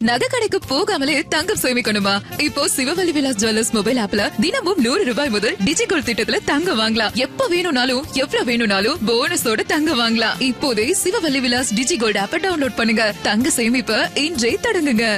நகை கடைக்கு போகாமலே தங்கம் சேமிக்கணுமா இப்போ சிவவழி விலாஸ் ஜுவல்லர்ஸ் மொபைல் ஆப்ல தினமும் நூறு ரூபாய் முதல் டிஜிகோல் திட்டத்துல தங்கம் வாங்கலாம் எப்ப வேணும்னாலும் எவ்வளவு வேணும்னாலும் போனஸோட தங்கம் வாங்கலாம் இப்போதே சிவவழி விலாஸ் டிஜிகோல்ட் ஆப்பை டவுன்லோட் பண்ணுங்க தங்க சேமிப்ப இன்றே தொடங்குங்க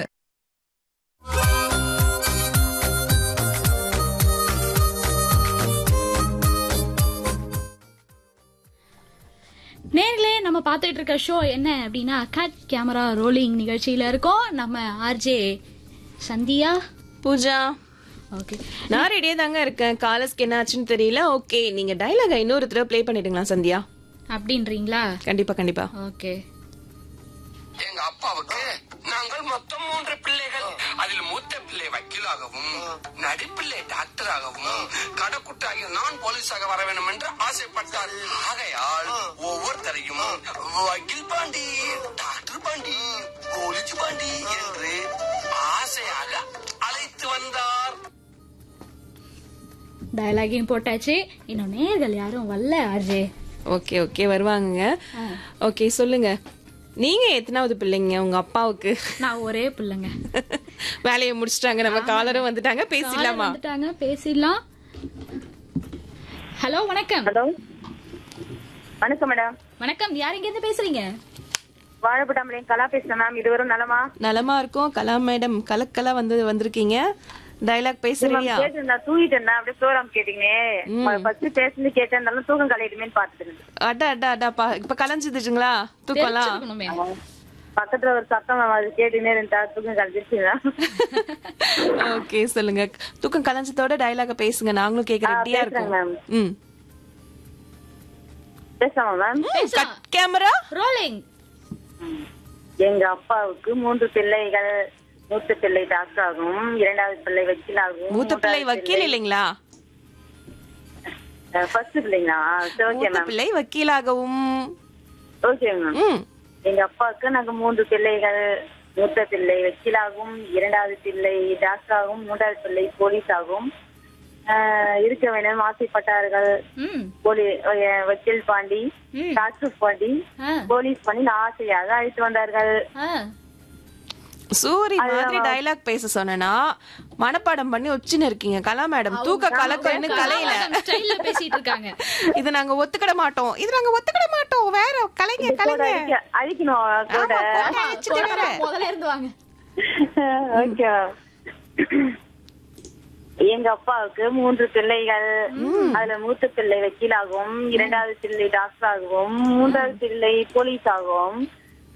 நேர்களே நம்ம பார்த்துட்டு இருக்க ஷோ என்ன அப்படின்னா கட் கேமரா ரோலிங் நிகழ்ச்சியில இருக்கோம் நம்ம ஆர்ஜே சந்தியா பூஜா ஓகே நான் ரெடியா தாங்க இருக்கேன் காலஸ்க்கு என்ன ஆச்சுன்னு தெரியல ஓகே நீங்க டைலாக இன்னொரு தடவை ப்ளே பண்ணிடுங்களா சந்தியா அப்படின்றீங்களா கண்டிப்பா கண்டிப்பா ஓகே எங்க அப்பாவுக்கு நாங்கள் மொத்தம் மூன்று பிள்ளைகள் அதில் மூத்த பிள்ளை வக்கீலாகவும் நடிப்பிள்ளை டாக்டராகவும் கடக்குட்டாகிய நான் போலீஸாக வர வேண்டும் என்று ஆசைப்பட்டார் ஆகையால் ஒவ்வொருத்தரையும் வக்கீல் பாண்டி டாக்டர் பாண்டி போலீஸ் பாண்டி என்று ஆசையாக அழைத்து வந்தார் டயலாகையும் போட்டாச்சு இன்னும் நேர்கள் யாரும் வரல ஆர்ஜே ஓகே ஓகே வருவாங்க ஓகே சொல்லுங்க நீங்க எத்தனாவது பிள்ளைங்க உங்க அப்பாவுக்கு நான் ஒரே பிள்ளைங்க வேலையை முடிச்சிட்டாங்க நம்ம காலரும் வந்துட்டாங்க பேசிடலாமா வந்துட்டாங்க பேசிடலாம் ஹலோ வணக்கம் ஹலோ வணக்கம் மேடம் வணக்கம் யார் இங்க இருந்து பேசுறீங்க வாழைப்பட்டாமலையும் கலா பேசுறேன் மேம் இதுவரும் நலமா நலமா இருக்கும் கலா மேடம் கலக்கலா வந்து வந்திருக்கீங்க டைலாக் பேசுறியா கேட்டு நான் தூங்கிட்டு இருந்தேன் அப்படியே ப்ரோக்ராம் கேட்டீங்க ஃபர்ஸ்ட் பேசுறது கேட்டேன் இருந்தாலும் தூக்கம் கலையிடுமேன்னு பாத்துட்டு இருந்தேன் அடா அடா அடாப்பா இப்ப கலைஞ்சிதுச்சுங்களா தூக்கம்லாம் தெரிஞ்சுக்கணுமே. பக்கத்துல ஒரு சத்தம் மேம் அது கேட்டுனே இருந்தா தூக்கம் கலைஞ்சிருச்சுங்களா ஓகே சொல்லுங்க தூக்கம் கலைஞ்சதோட டைலாக பேசுங்க நாங்களும் கேட்க ஆ, ரெடியா பேசுறேன் இருக்கோம் ma'am. ம் பேசாமா மேம் பேசலாம் கேமரா ரோலிங் எங்க அப்பாவுக்கு மூன்று பிள்ளைகள் மூத்த பிள்ளை டாக்டர் ஆகும் இரண்டாவது பிள்ளை வக்கீலாகும் மூத்த பிள்ளை வக்கீல் இல்லைங்களா ஃபர்ஸ்ட் பிள்ளைங்களா சரி ஓகே மூத்த மேம் பிள்ளை வக்கீலாகவும் ஓகே மேம் ம் எங்க அப்பாவுக்கு நாங்க மூன்று பிள்ளைகள் மூத்த பிள்ளை வக்கீலாகும் இரண்டாவது பிள்ளை டாக்டராகவும் மூன்றாவது பிள்ளை போலீஸ் ஆகும் ஆஹ் இருக்க வேண்டும் ஆசைப்பட்டார்கள் ம் போலி அஹ் வக்கீல் பாண்டி ம். டாக்டர் பாண்டி ஆ போலீஸ் பாண்டி ஆசையாக அழைத்து வந்தார்கள் ஆ சூரி மாதிரி டைலாக் பேச சொன்னா மனப்பாடம் பண்ணி வச்சுன்னு இருக்கீங்க கலா மேடம் தூக்க கலக்கம் இன்னும் கலையில ஸ்டைல்ல பேசிட்டு இருக்காங்க இது நாங்க ஒத்துக்கிட மாட்டோம் இது நாங்க ஒத்துக்கிட மாட்டோம் வேற கலைங்க கூட கலைங்க அழிக்க- அழிக்கணும் கூட ஆமா, கோட்டை அழிச்சிட்டு வேற. முதல்ல இருந்து வாங்க ஓகே எங்க அப்பாவுக்கு மூன்று பிள்ளைகள் அதுல மூத்த பிள்ளை வக்கீலாகவும் இரண்டாவது பிள்ளை டாக்டர் ஆகவும் மூன்றாவது பிள்ளை போலீஸ் ஆகவும்